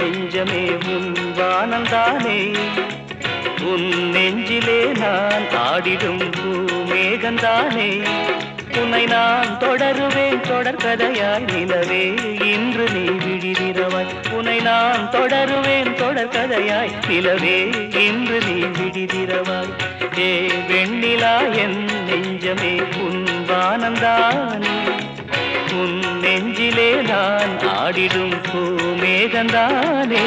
நெஞ்சமே உன் வானந்தானே உன் நெஞ்சிலே நான் ஆடிடும் பூமேகந்தானே உன்னை நான் தொடருவேன் தொடர்கதையாய் நிலவே இன்று நீ விழிதிரவாய் உன்னை நான் தொடருவேன் தொடர்கதையாய் நிலவே இன்று நீ விழிதிரவாய் ஏ வெண்ணிலா என் நெஞ்சமே உன் வானந்தானே உன் நெஞ்சிலே நான் ஆடிடும் பூமேகந்தானே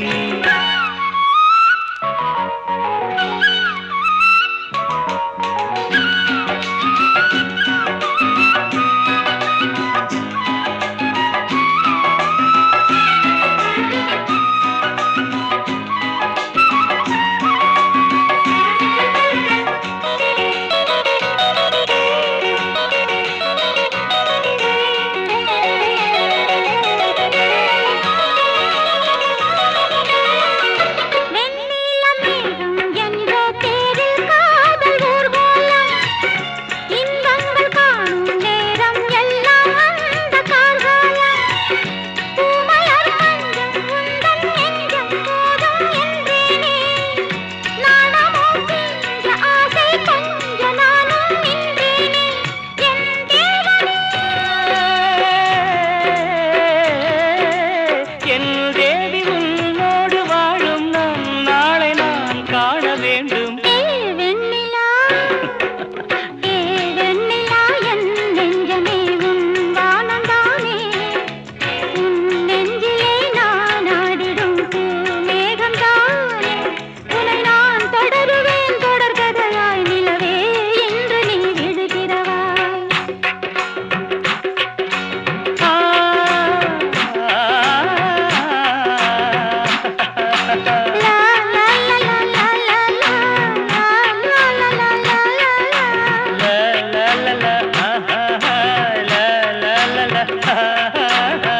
வெண்ணிலமேகம் என்ற தேரில் காதல் ஊர்வலம் இன்பங்கள் காணும் நேரம் எல்லாம் அந்த கார்காலம் பூமலர் மஞ்சம் உந்தன் நெஞ்சம் போதும் என்றேனே நாணமோ கெஞ்ச ஆசை கொஞ்ச நானும் நின்றேனே என் என் தேவி உன்னோடு வாழும் நான் நாளை நான் காண வேண்டும் தேவனே வெண்ணிலா ஏ வெண்ணிலா என் நெஞ்சமே உன் வானந்தானே உன் நெஞ்சிலே நான் ஆடிடும் பூமேகம்தானே உன்னை நான் தொடருவேன் தொடர்கதையாய் நிலவே என்று நீ விழுகிறவாய் ஆ, லா லா லா லா லா லா லா லா லா லா லா லா லா, லா, லா, லா, ஆஹா, லா, லா, லா, லா, ஆஹா.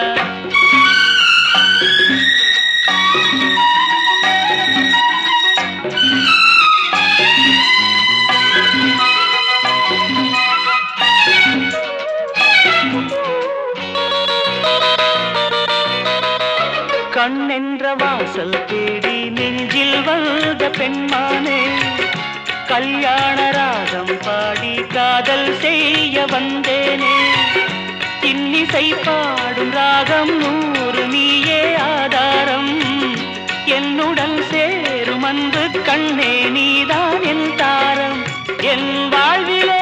கண்ணென்ற வாசல் தேடி நெஞ்சில் வந்த பெண்மானே கல்யாண ராகம் பாடி காதல் செய்ய வந்தேனே இன்னிசை பாடும் ராகம் நூறு நீயே ஆதாரம் என்னுடன் சேரும் அன்பு கண்ணே நீதான் என் தாரம் என் வாழ்விலே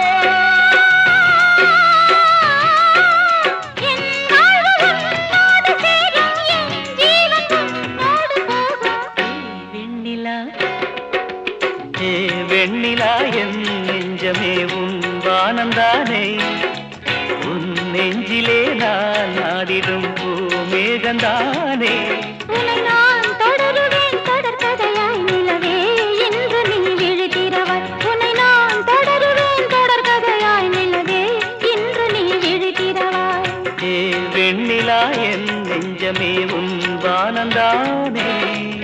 என் வாழ்வு உன்னோடு சேரும் என் ஜீவன் உன்னோடு போகும் வெண்ணிலா ஏ வெண்ணிலா என் நெஞ்சமே உன் வானந்தானே உன் நெஞ்சிலே நான் ஆடிடும் பூமேகந்தானே உன்னை நான் தொடருவேன் தொடர்கதையாய் நிலவே என்று நீ விழுகிறவாய் உன்னை நான் தொடருவேன் தொடர்கதையாய் நிலவே என்று நீ விழுகிறவாய் ஏ வெண்ணிலா என் நெஞ்சமே உன் வானந்தானே